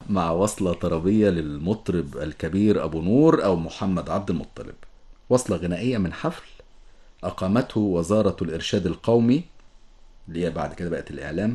مع وصلة طربية للمطرب الكبير أبو نور أو محمد عبد المطلب وصلة غنائية من حفل أقامته وزارة الإرشاد القومي اللي هي بعد كده بقت الإعلام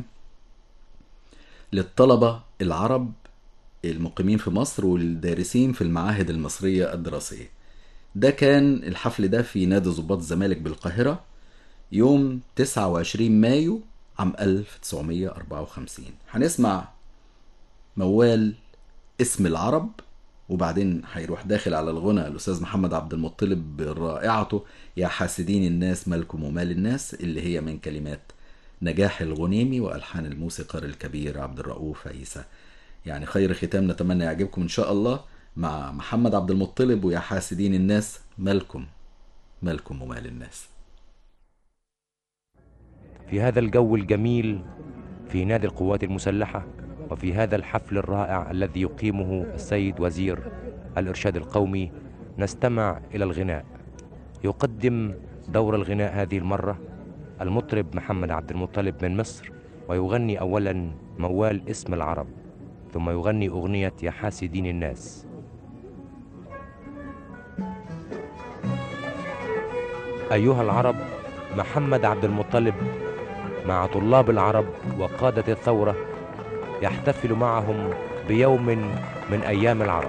للطلبة العرب المقيمين في مصر والدارسين في المعاهد المصرية الدراسية ده كان الحفل ده في نادي ضباط الزمالك بالقاهرة يوم 29 مايو عام 1954 هنسمع موال اسم العرب وبعدين هيروح داخل على الغنى الأستاذ محمد عبد المطلب برائعته يا حاسدين الناس مالكم ومال الناس اللي هي من كلمات نجاح الغنيمي وألحان الموسيقار الكبير عبد الرؤوف عيسى يعني خير ختام نتمنى يعجبكم إن شاء الله مع محمد عبد المطلب ويا حاسدين الناس مالكم مالكم ومال الناس في هذا الجو الجميل في نادي القوات المسلحة وفي هذا الحفل الرائع الذي يقيمه السيد وزير الإرشاد القومي نستمع إلى الغناء يقدم دور الغناء هذه المرة المطرب محمد عبد المطلب من مصر ويغني أولا موال اسم العرب ثم يغني أغنية يا حاسدين الناس أيها العرب محمد عبد المطلب مع طلاب العرب وقادة الثورة يحتفل معهم بيوم من أيام العرب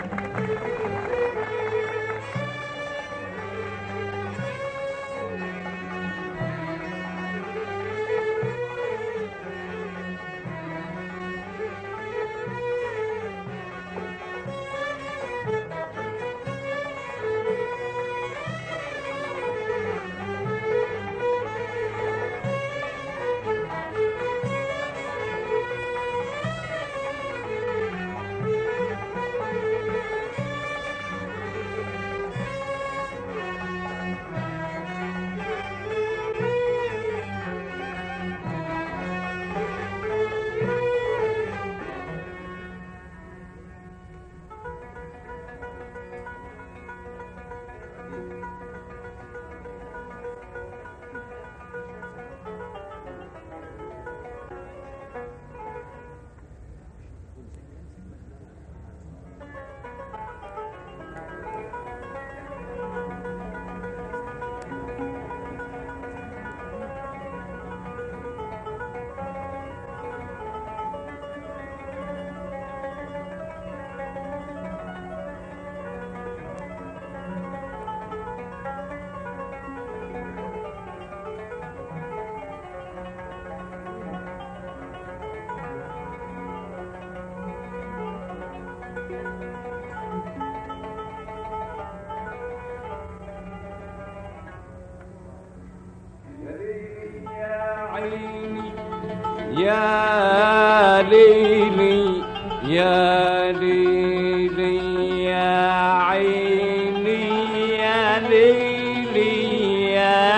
يا ليلي يا ليلي يا عيني يا ليلي يا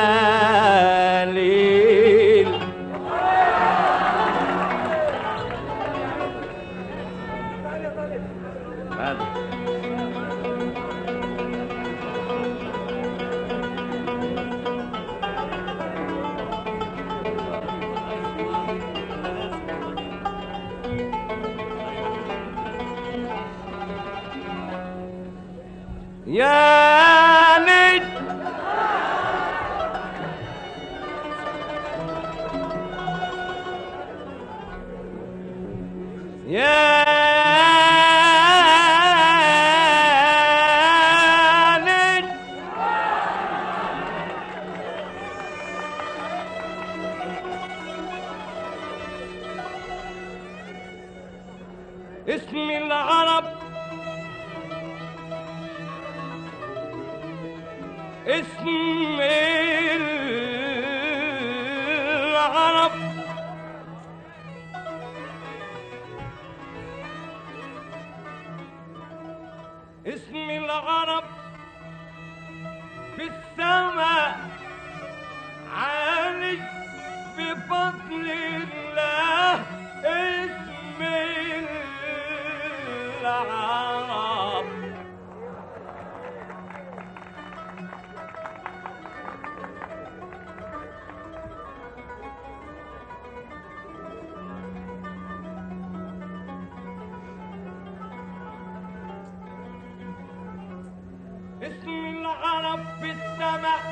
ليل يا نجم يا نجم اسم العرب اسم العرب اسم العرب في السماء عالي بفضل الله اسم العرب اسم العرب في السماء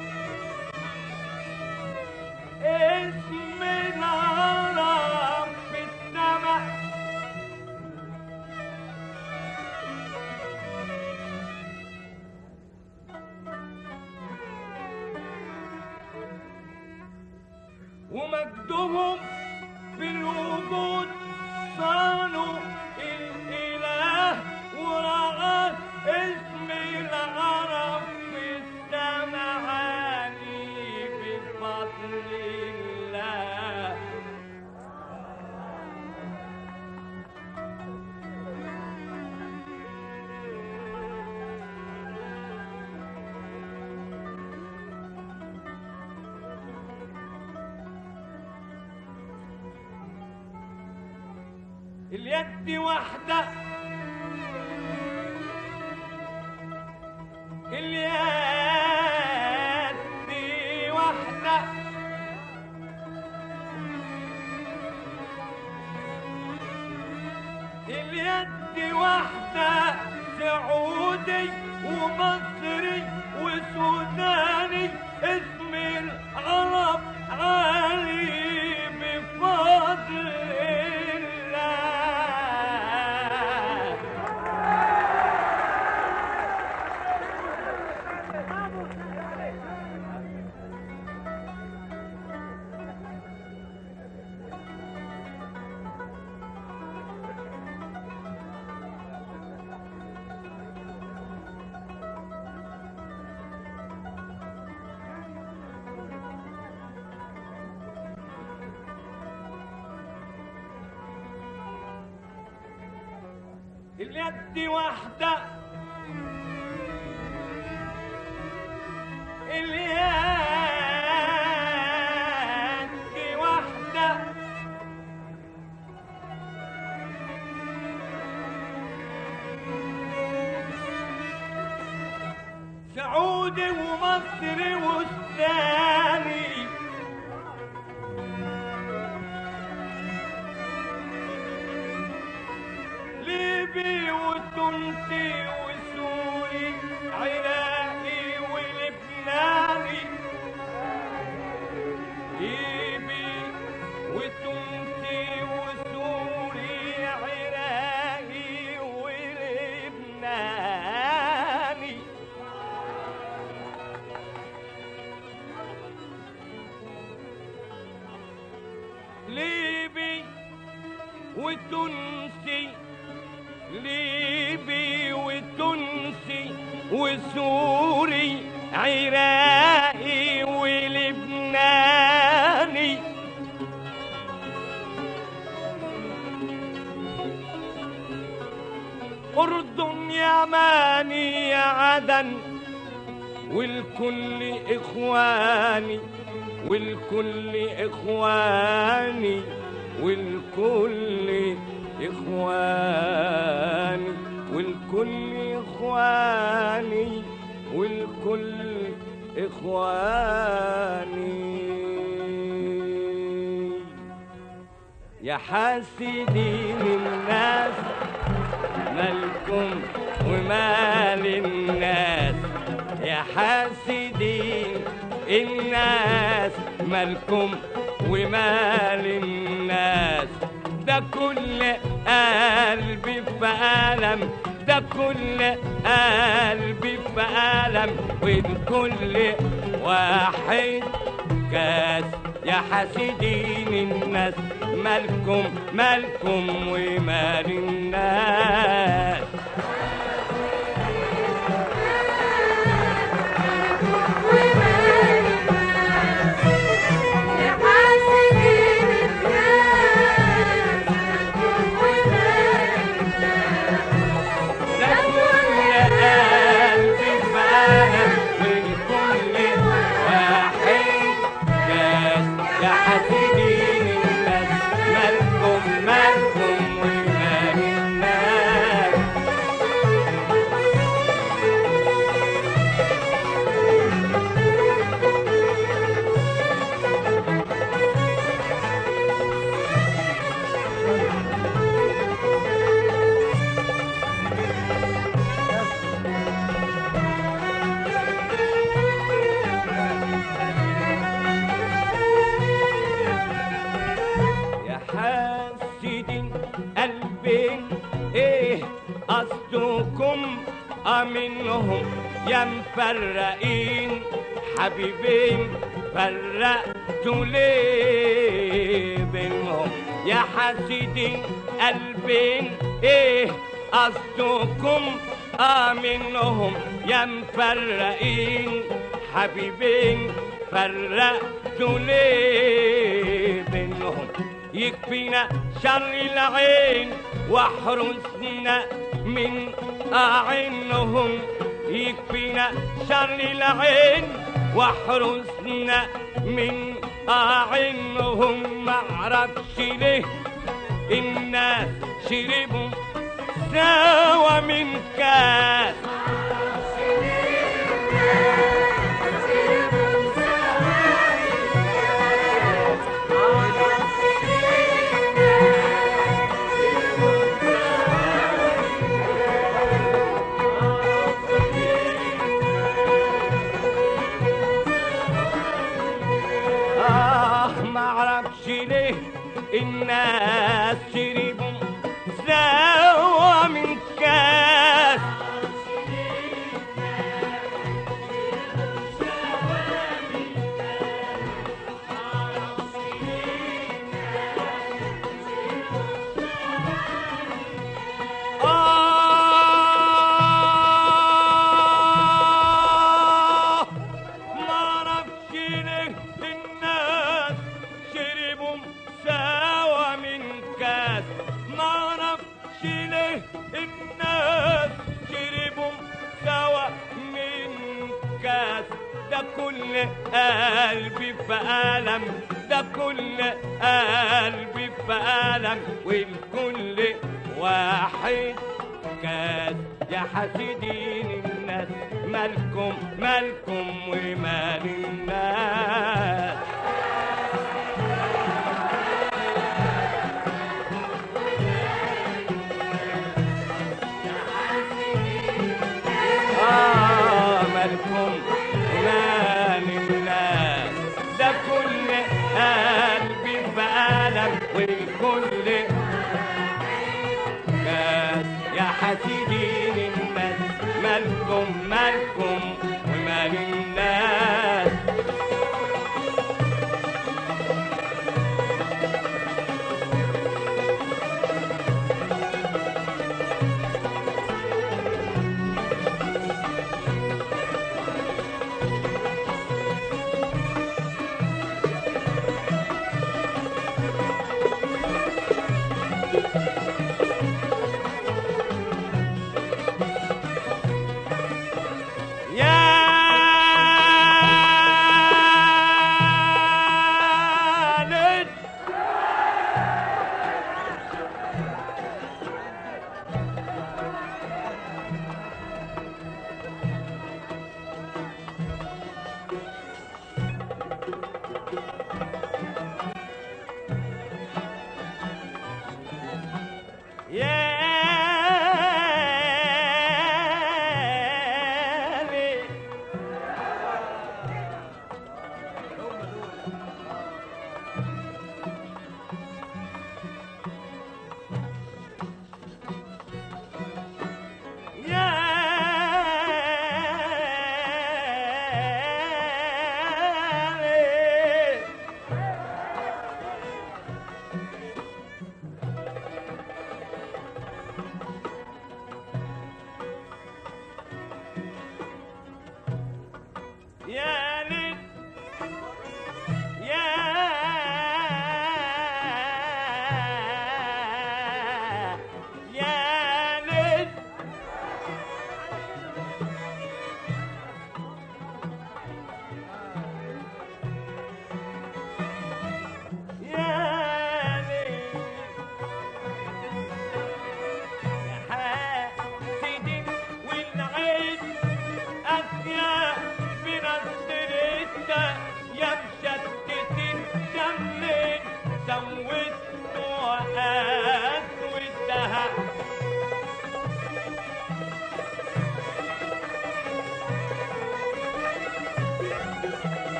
اسم العرب في السماء ومجدهم في الوجود صانوا الإله ورعاه اسم العرب في السماء عالي بفضل الله اليد واحدة اليد واحدة اليد واحدة سعودي ومصري وسوداني اسم العرب علي بفضل الله اليد واحدة اليد واحدة سعودي ومصري والثاني ليبي وتونسي وسوري عراقي ولبناني ليبي وتونسي وسوري عراقي ولبناني ليبي وتونسي ليبي وتونسي وسوري عراقي ولبناني أردن يماني يا عدن والكل إخواني والكل إخواني والكل إخواني والكل إخواني والكل إخواني يا حاسدين الناس مالكم ومال الناس يا حاسدين الناس مالكم ومال الناس ده كل قلبي في ألم ده كل قلبي في ألم والكل واحد كاس يا حاسدين الناس مالكم مالكم ومال الناس ده كل قلبي في ألم والكل واحد كاس يا حاسدين الناس مالكم مالكم ومال قلبين ايه قصدكم منهم يا مفرقين حبيبين فرقتوا ليه بينهم يا حاسدين قلبين ايه قصدكم منهم يا مفرقين حبيبين فرقتوا ليه بينهم يكفينا شر العين واحرسنا من أعينهم يكفينا شر العين واحرسنا من أعينهم معرفش ليه الناس شربوا سوا من كاس آه معرفش ليه الناس شربوا سوا من كاس آه معرفش ليه الناس شربوا سوا من كاس معرفش ليه الناس شربوا سوا من كاس ده كل قلبي في ألم ده كل قلبي في ألم والكل واحد كاس يا حاسدين الناس مالكم مالكم ومال الناس آه مالكم مال الناس ده كل قلبي بألم والكل ناس يا حسيدين الناس مالكم مالكم ومال الناس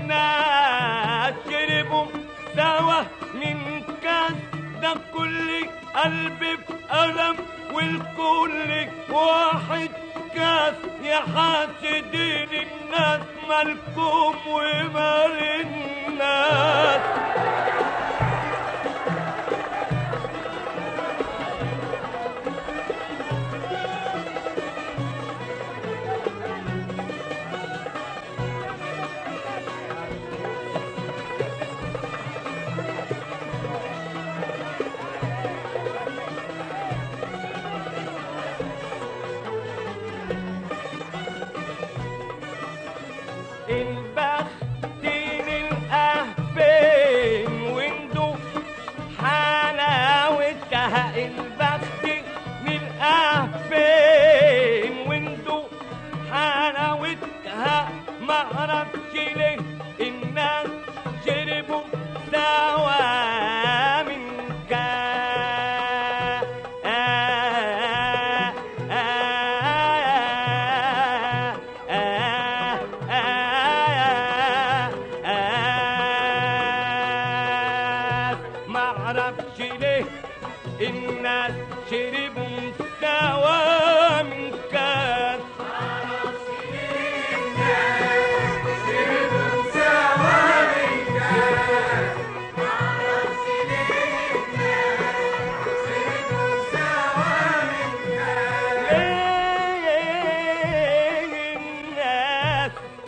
الناس شربوا سوا من كاس ده كل قلب بألم والكل واحد كاس يا حاسدين الناس مالكم ومال الناس البختين الأهبين وندو حلاوتها البخت من الأهبين وندو حلاوتها معرفش ليه الناس شربوا سوا من كا آه آه آه آه آه معرفش ليه الناس شربوا سوا من كاس ليه الناس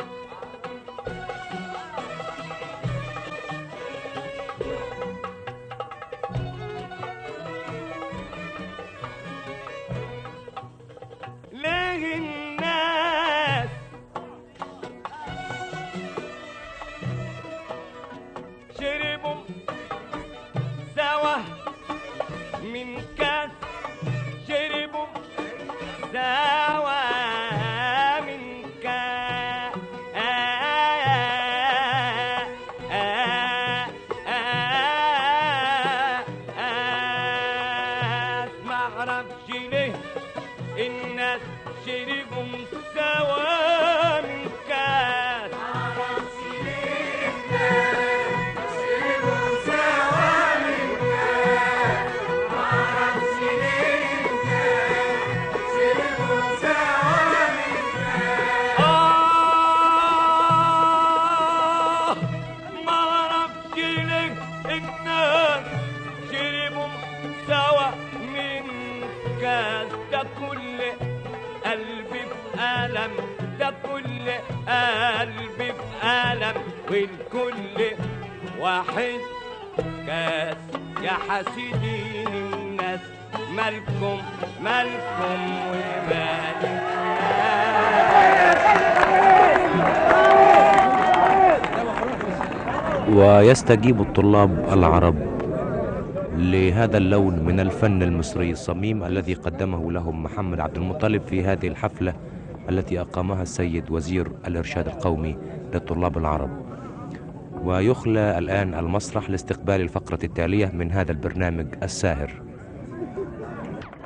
ليه الناس شربوا سوا من كاس شربوا سوا من كاس ما اعرفش ليه الناس شربوا سوا من كاس آه ما اعرفش ليه الناس شربوا سوا من كاس ده كل قلبي بألم ده كل قلبي بألم والكل واحد كاس يا حسيدين الناس مالكم مالكم ومال ويستجيب الطلاب العرب لهذا اللون من الفن المصري الصميم الذي قدمه لهم محمد عبد المطلب في هذه الحفلة التي أقامها السيد وزير الإرشاد القومي للطلاب العرب ويخلى الآن المسرح لاستقبال الفقرة التالية من هذا البرنامج الساهر